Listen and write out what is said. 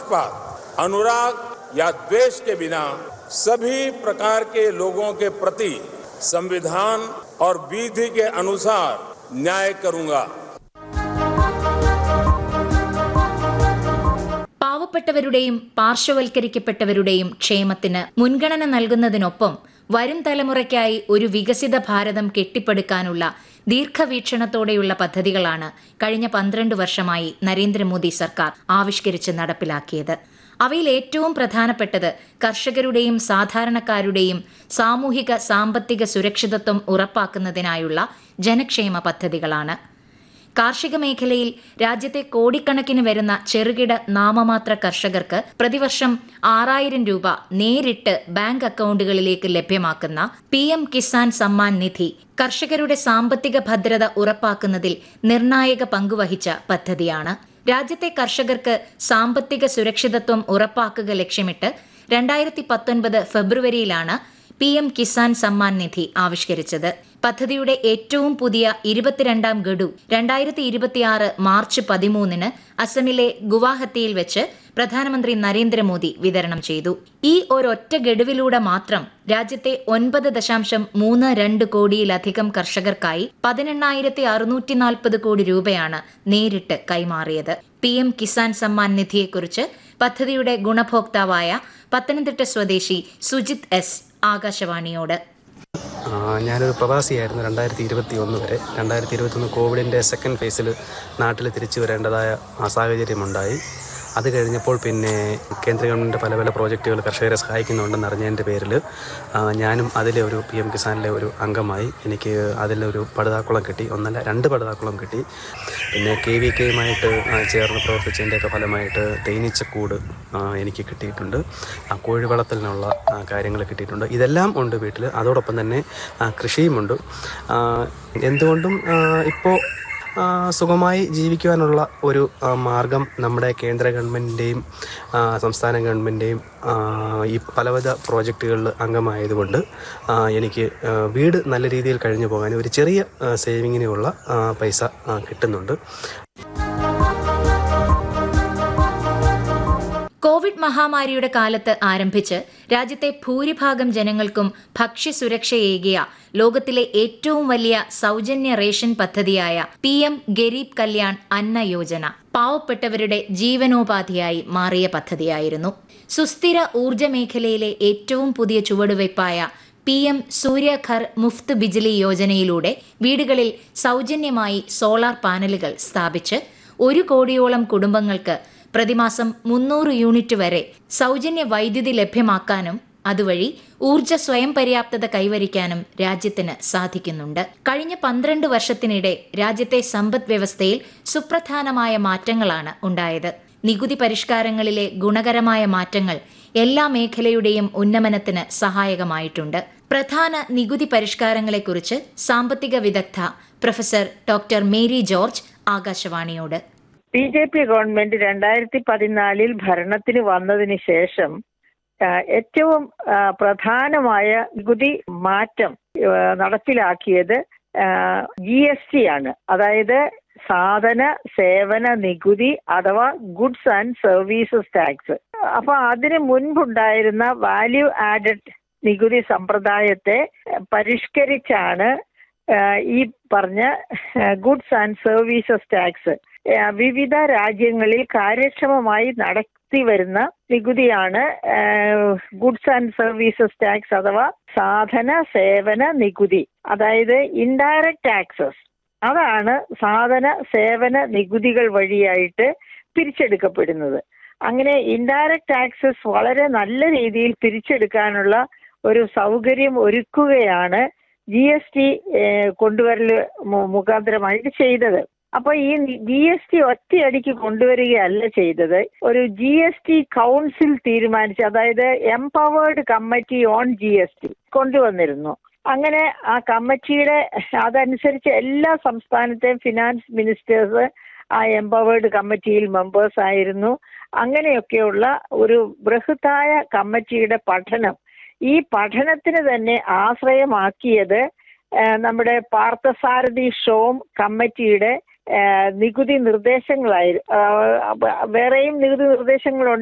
पक्षपात अनुराग या द्वेष के बिना सभी प्रकार के लोगों के प्रति संविधान और विधि के अनुसार न्याय करूंगा പാവപ്പെട്ടവരുടെയും പാർശ്വവൽക്കരിക്കപ്പെട്ടവരുടെയും ക്ഷേമത്തിന് മുൻഗണന നൽകുന്നതിനൊപ്പം വരും തലമുറയ്ക്കായി ഒരു വികസിത ഭാരതം കെട്ടിപ്പടുക്കാനുള്ള ദീർഘവീക്ഷണത്തോടെയുള്ള പദ്ധതികളാണ് കഴിഞ്ഞ പന്ത്രണ്ട് വർഷമായി നരേന്ദ്രമോദി സർക്കാർ ആവിഷ്കരിച്ച് നടപ്പിലാക്കിയത് അവയിൽ ഏറ്റവും പ്രധാനപ്പെട്ടത് കർഷകരുടെയും സാധാരണക്കാരുടെയും സാമൂഹിക സാമ്പത്തിക സുരക്ഷിതത്വം ഉറപ്പാക്കുന്നതിനായുള്ള ജനക്ഷേമ പദ്ധതികളാണ് കാർഷിക മേഖലയിൽ രാജ്യത്തെ കോടിക്കണക്കിന് വരുന്ന ചെറുകിട നാമമാത്ര കർഷകർക്ക് പ്രതിവർഷം ആറായിരം രൂപ നേരിട്ട് ബാങ്ക് അക്കൗണ്ടുകളിലേക്ക് ലഭ്യമാക്കുന്ന പി എം കിസാൻ സമ്മാൻ നിധി കർഷകരുടെ സാമ്പത്തിക ഭദ്രത ഉറപ്പാക്കുന്നതിൽ നിർണായക പങ്കുവഹിച്ച പദ്ധതിയാണ് രാജ്യത്തെ കർഷകർക്ക് സാമ്പത്തിക സുരക്ഷിതത്വം ഉറപ്പാക്കുക ലക്ഷ്യമിട്ട് രണ്ടായിരത്തി പത്തൊൻപത് ഫെബ്രുവരിയിലാണ് പി എം കിസാൻ സമ്മാൻ നിധി ആവിഷ്കരിച്ചത് പദ്ധതിയുടെ ഏറ്റവും പുതിയ ഇരുപത്തിരണ്ടാം ഗഡു രണ്ടായിരത്തി ഇരുപത്തിയാറ് മാർച്ച് പതിമൂന്നിന് അസമിലെ ഗുവാഹത്തിയിൽ വെച്ച് പ്രധാനമന്ത്രി നരേന്ദ്രമോദി വിതരണം ചെയ്തു ഈ ഒരൊറ്റ ഗഡുവിലൂടെ മാത്രം രാജ്യത്തെ ഒൻപത് ദശാംശം മൂന്ന് രണ്ട് കോടിയിലധികം കർഷകർക്കായി പതിനെണ്ണായിരത്തി അറുന്നൂറ്റി നാൽപ്പത് കോടി രൂപയാണ് നേരിട്ട് കൈമാറിയത് പി എം കിസാൻ സമ്മാൻ നിധിയെക്കുറിച്ച് പദ്ധതിയുടെ ഗുണഭോക്താവായ പത്തനംതിട്ട സ്വദേശി സുജിത് എസ് ആകാശവാണിയോട് ആ, ഞാനൊരു പ്രവാസിയായിരുന്നു രണ്ടായിരത്തി ഇരുപത്തി ഒന്ന് വരെ രണ്ടായിരത്തി ഇരുപത്തൊന്ന് കോവിഡിൻ്റെ സെക്കൻഡ് ഫേസിൽ നാട്ടിൽ തിരിച്ചു വരേണ്ടതായ ആ സാഹചര്യമുണ്ടായി അത് കഴിഞ്ഞപ്പോൾ പിന്നെ കേന്ദ്ര ഗവൺമെൻറ് പല പല പ്രോജക്റ്റുകൾ കർഷകരെ സഹായിക്കുന്നുണ്ടെന്ന് അറിഞ്ഞതിൻ്റെ പേരിൽ ആ, ഞാനും അതിലെ ഒരു പി എം കിസാനിലെ ഒരു അംഗമായി എനിക്ക് അതിലൊരു പടുതാക്കുളം കിട്ടി ഒന്നല്ല രണ്ട് പടുതാക്കുളം കിട്ടി പിന്നെ കെ വി കെയുമായിട്ട് ചേർന്ന് പ്രവർത്തിച്ചതിൻ്റെയൊക്കെ ഫലമായിട്ട് തേനീച്ചക്കൂട് ആ, എനിക്ക് കിട്ടിയിട്ടുണ്ട് ആ, കോഴി വളർത്തലിനുള്ള കാര്യങ്ങൾ കിട്ടിയിട്ടുണ്ട് ഇതെല്ലാം ഉണ്ട് വീട്ടിൽ അതോടൊപ്പം തന്നെ ആ, കൃഷിയുമുണ്ട് ആ, എന്തുകൊണ്ടും ഇപ്പോൾ സുഖമായി ജീവിക്കുവാനുള്ള ഒരു ആ, മാർഗം നമ്മുടെ കേന്ദ്ര ഗവൺമെൻറ്റിൻ്റെയും സംസ്ഥാന ഗവൺമെൻറ്റിൻ്റെയും ഈ പലവിധ പ്രോജക്റ്റുകളിൽ അംഗമായതുകൊണ്ട് ആ, എനിക്ക് ആ, വീട് നല്ല രീതിയിൽ കഴിഞ്ഞു പോകാൻ ഒരു ചെറിയ ആ, സേവിങ്ങിനുള്ള ആ, പൈസ ആ, കിട്ടുന്നുണ്ട് കോവിഡ് മഹാമാരിയുടെ കാലത്ത് ആരംഭിച്ച് രാജ്യത്തെ ഭൂരിഭാഗം ജനങ്ങൾക്കും ഭക്ഷ്യസുരക്ഷയേകിയ ലോകത്തിലെ ഏറ്റവും വലിയ സൗജന്യ റേഷൻ പദ്ധതിയായ പി എം ഗരീബ് കല്യാൺ അന്ന യോജന പാവപ്പെട്ടവരുടെ ജീവനോപാധിയായി മാറിയ പദ്ധതിയായിരുന്നു സുസ്ഥിര ഊർജ്ജ മേഖലയിലെ ഏറ്റവും പുതിയ ചുവടുവയ്പായ പി എം സൂര്യഘർ മുഫ്ത് ബിജ്ലി യോജനയിലൂടെ വീടുകളിൽ സൗജന്യമായി സോളാർ പാനലുകൾ സ്ഥാപിച്ച് ഒരു കോടിയോളം കുടുംബങ്ങൾക്ക് പ്രതിമാസം മുന്നൂറ് യൂണിറ്റ് വരെ സൗജന്യ വൈദ്യുതി ലഭ്യമാക്കാനും അതുവഴി ഊർജ സ്വയം പര്യാപ്തത കൈവരിക്കാനും രാജ്യത്തിന് സാധിക്കുന്നുണ്ട് കഴിഞ്ഞ പന്ത്രണ്ട് വർഷത്തിനിടെ രാജ്യത്തെ സമ്പദ് വ്യവസ്ഥയിൽ സുപ്രധാനമായ മാറ്റങ്ങളാണ് ഉണ്ടായത് നികുതി പരിഷ്കാരങ്ങളിലെ ഗുണകരമായ മാറ്റങ്ങൾ എല്ലാ മേഖലയുടെയും ഉന്നമനത്തിന് സഹായകമായിട്ടുണ്ട് പ്രധാന നികുതി പരിഷ്കാരങ്ങളെക്കുറിച്ച് സാമ്പത്തിക വിദഗ്ധ പ്രൊഫസർ ഡോക്ടർ മേരി ജോർജ് ആകാശവാണിയോട് ബി ജെ പി ഗവൺമെന്റ് രണ്ടായിരത്തി പതിനാലിൽ ഭരണത്തിന് വന്നതിന് ശേഷം ആ, ഏറ്റവും ആ, പ്രധാനമായ നികുതി മാറ്റം ആ, നടപ്പിലാക്കിയത് ജി എസ് ടി ആണ് അതായത് സാധന സേവന നികുതി അഥവാ ഗുഡ്സ് ആൻഡ് സർവീസസ് ടാക്സ് അപ്പൊ അതിന് മുൻപുണ്ടായിരുന്ന വാല്യൂ ആഡഡ് നികുതി സമ്പ്രദായത്തെ പരിഷ്കരിച്ചാണ് ആ, ഈ പറഞ്ഞ ഗുഡ്സ് ആൻഡ് സർവീസസ് ടാക്സ് വിവിധ രാജ്യങ്ങളിൽ കാര്യക്ഷമമായി നടത്തി വരുന്ന നികുതിയാണ് ഗുഡ്സ് ആൻഡ് സർവീസസ് ടാക്സ് അഥവാ സാധന സേവന നികുതി അതായത് ഇൻഡയറക്റ്റ് ടാക്സസ് അതാണ് സാധന സേവന നികുതികൾ വഴിയായിട്ട് പിരിച്ചെടുക്കപ്പെടുന്നത് അങ്ങനെ ഇൻഡയറക്റ്റ് ടാക്സസ് വളരെ നല്ല രീതിയിൽ പിരിച്ചെടുക്കാനുള്ള ഒരു സൗകര്യം ഒരുക്കുകയാണ് ജി എസ് ടി കൊണ്ടുവരൽ മു- മുഖാന്തരമായിട്ട് ചെയ്തത് അപ്പൊ ഈ ജി എസ് ടി ഒറ്റയടിക്ക് കൊണ്ടുവരികയല്ല ചെയ്തത് ഒരു ജി എസ് ടി കൗൺസിൽ തീരുമാനിച്ച് അതായത് empowered committee on G S T കൊണ്ടുവന്നിരുന്നു അങ്ങനെ ആ കമ്മിറ്റിയുടെ അതനുസരിച്ച് എല്ലാ സംസ്ഥാനത്തെയും ഫിനാൻസ് മിനിസ്റ്റേഴ്സ് ആ എംപവേർഡ് കമ്മിറ്റിയിൽ മെമ്പേഴ്സ് ആയിരുന്നു അങ്ങനെയൊക്കെയുള്ള ഒരു ബൃഹത്തായ കമ്മിറ്റിയുടെ പഠനം ഈ പഠനത്തിന് തന്നെ ആശ്രയമാക്കിയത് ആ, നമ്മുടെ പാർത്ഥസാരഥി ഷോം കമ്മിറ്റിയുടെ ആ, നികുതി നിർദ്ദേശങ്ങളായി ആ, വേറെയും നികുതി നിർദ്ദേശങ്ങളുണ്ട്